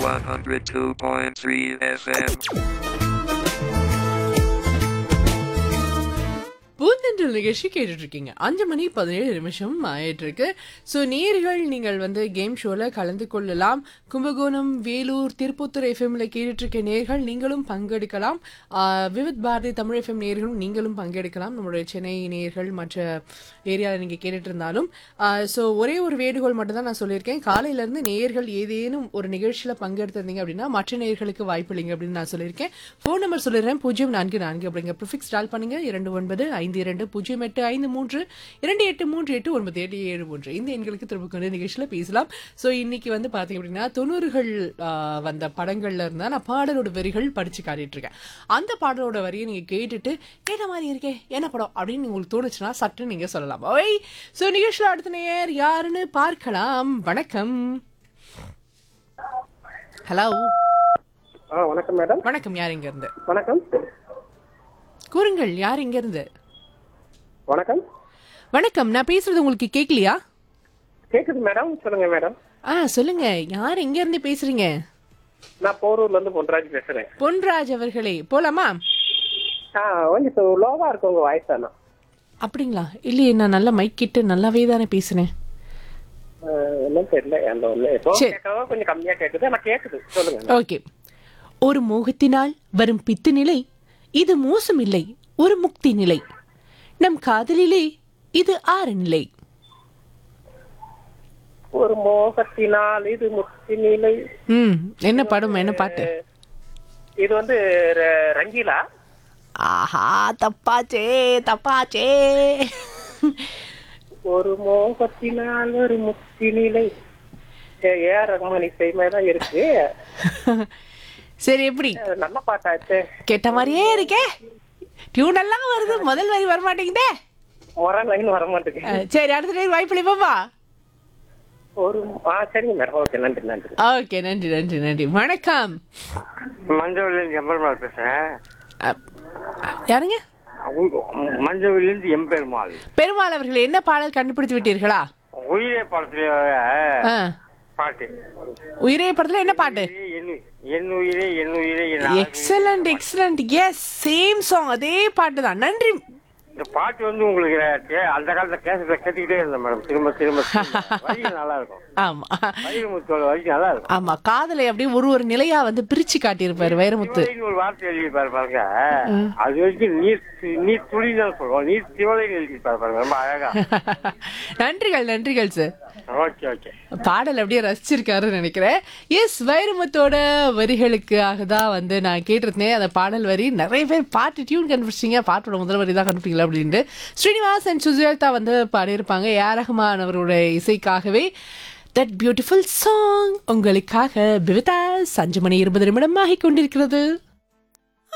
102.3 FM. பூந்தென்றல் நிகழ்ச்சி கேட்டுட்டு இருக்கீங்க அஞ்சு மணி பதினேழு நிமிஷம் ஆயிட்டு இருக்கு ஸோ நேர்கள் நீங்கள் வந்து கேம் ஷோல கலந்து கொள்ளலாம் கும்பகோணம் வேலூர் திருப்பத்தூர் எஃப்எம்ல கேட்டுட்டு இருக்க நேர்கள் நீங்களும் பங்கெடுக்கலாம் ஆஹ் விவித் பாரதி தமிழ் எஃப்எம் நேர்களும் நீங்களும் பங்கெடுக்கலாம் நம்மளுடைய சென்னை நேர்கள் மற்ற ஏரியாவில் நீங்கள் கேட்டுட்டு இருந்தாலும் ஸோ ஒரே ஒரு வேண்டுகோள் மட்டும் தான் நான் சொல்லியிருக்கேன் காலையில இருந்து நேர்கள் ஏதேனும் ஒரு நிகழ்ச்சியில் பங்கெடுத்திருந்தீங்க அப்படின்னா மற்ற நேர்களுக்கு வாய்ப்பு இல்லைங்க அப்படின்னு நான் சொல்லியிருக்கேன் ஃபோன் நம்பர் சொல்லிடுறேன் பூஜ்ஜியம் நான்கு நான்கு அப்படிங்க ப்ரிஃபிக்ஸ் டால் பண்ணுங்க இரண்டு ஒன்பது ஐந்து இரண்டு பூஜ்ஜியம் எட்டு ஐந்து மூன்று இரண்டு எட்டு மூன்று எட்டு ஒன்பது எட்டு ஏழு மூன்று இந்த எண்களுக்கு திரும்ப கொண்டு நிகழ்ச்சியில் பேசலாம் ஸோ இன்னைக்கு வந்து பார்த்தீங்க அப்படின்னா தொண்ணூறுகள் ஆஹ், வந்த படங்கள்ல இருந்தா நான் பாடலோட வரிகள் படிச்சு காட்டிட்டு இருக்கேன் அந்த பாடலோட வரியை நீங்க கேட்டுட்டு கேட்ட மாதிரி இருக்கே என்ன படம் அப்படின்னு உங்களுக்கு தோணுச்சுன்னா சட்டு நீங்க சொல்லலாம் ஓய் ஸோ நிகழ்ச்சியில் அடுத்த நேர் யாருன்னு பார்க்கலாம் வணக்கம் ஹலோ ஆ வணக்கம் மேடம் வணக்கம் யார் இங்க இருந்து வணக்கம் கூறுங்கள் யார் இங்க இருந்து வணக்கம் வணக்கம் நான் பேசுறது உங்களுக்கு கேட்கலையா கேக்குது மேடம் சொல்லுங்க மேடம் ஆ சொல்லுங்க யார் எங்க இருந்து பேசுறீங்க நான் போரூர்ல இருந்து பொன்ராஜ் பேசுறேன் பொன்ராஜ் அவர்களே போலாமா ஆ கொஞ்சம் லோவா இருக்கு உங்க வாய்ஸ் தானா அப்படிங்களா இல்லையே நான் நல்லா மைக் கிட்ட நல்லாவே தானே பேசுனேன் என்னன்னு தெரியல அந்த ஒண்ணு இப்போ சரி. கேட்கவா கொஞ்சம் கம்மியா கேக்குது ஆனா கேக்குது சொல்லுங்க ஓகே ஒரு மோகத்தினால் வரும் பித்து நிலை இது மோசம் இல்லை ஒரு முக்தி நிலை நம் காதலிலே இது ஆறு நிலை ஒரு மோகத்தினால் இது முக்தி நிலை ம் என்ன படம் என்ன பாட்டு இது வந்து ர- ரங்கீலா ஆஹா தப்பாச்சே தப்பாச்சே ஒரு மோகத்தினால் ஒரு முக்தி நிலை ஏ- ஏ ஆர் ரஹ்மான் இசைமே தான் இருக்கு சரி எப்படி அஹ் நல்ல பாட்டாச்சு கேட்ட மாதிரியே இருக்கே டியூன் எல்லாம் வருது முதல் வரி வர மாட்டேங்குதே வர லைன் வர மாட்டேங்குது அஹ், சரி அடுத்த டைம் வாய்ப்பு இல்லைப்பாப்பா ஒரு ஆ சரிங்க மேடம் ஓகே நன்றி நன்றி ஓகே நன்றி நன்றி நன்றி வணக்கம் மஞ்சவிலிருந்து எம்பெருமாள் பேசுறேன் அஹ், யாருங்க மஞ்சவிலிருந்து எம்பெருமாள் பெருமாள் அவர்கள் என்ன பாடல் கண்டுபிடித்து விட்டீர்களா உயிரே படத்துல ஆ, பாட்டு உயிரே படத்துல என்ன பாட்டு என் என் உயிரே என் உயிரே என் அழகு. Excellent excellent yes same song அதே பாட்டு தான் நன்றி இந்த பாட்டு வந்து உங்களுக்கு கே- அந்த காலத்துல கேசட்ல கேட்டுக்கிட்டே இருந்தேன் மேடம் திரும்ப திரும்ப திரும்ப. வரிகள் நல்லா இருக்கும் ஆமா வைரமுத்தோட வரி நல்லா இருக்கும் ஆமா காதலை அப்படியே ஒரு ஒரு நிலையா வந்து பிரிச்சு காட்டியிருப்பாரு வைரமுத்து சிவலைன்னு ஒரு வார்த்தை எழுதியிருப்பாரு பாருங்க அது வரைக்கும் நீர் தி- நீர் துளி தான் சொல்லுவோம் நீர் சிவலைன்னு எழுதியிருப்பாரு பாருங்க ரொம்ப அழகா நன்றிகள் நன்றிகள் சார் ஓகே ஓகே பாடல் அப்படியே ரசிச்சிருக்காருன்னு நினைக்கிறேன் எஸ் வைரமுத்தோட வரிகளுக்காக தான் வந்து நான் கேட்டிருந்தேன் அந்த பாடல் வரி நிறைய பேர் பாட்டு டியூன் கண்டுபிடிச்சிங்க பாட்டோட முதல் வரி தான் கண்டுபிடிக்கல அப்படின்ட்டு ஸ்ரீனிவாஸ் அண்ட் சுஜேதா வந்து பாடியிருப்பாங்க ஏ ரஹ்மான் அவரோட இசைக்காகவே தட் பியூட்டிஃபுல் சாங் உங்களுக்காக பிவிதா அஞ்சு மணி இருபது நிமிடம் ஆகிக் கொண்டிருக்கிறது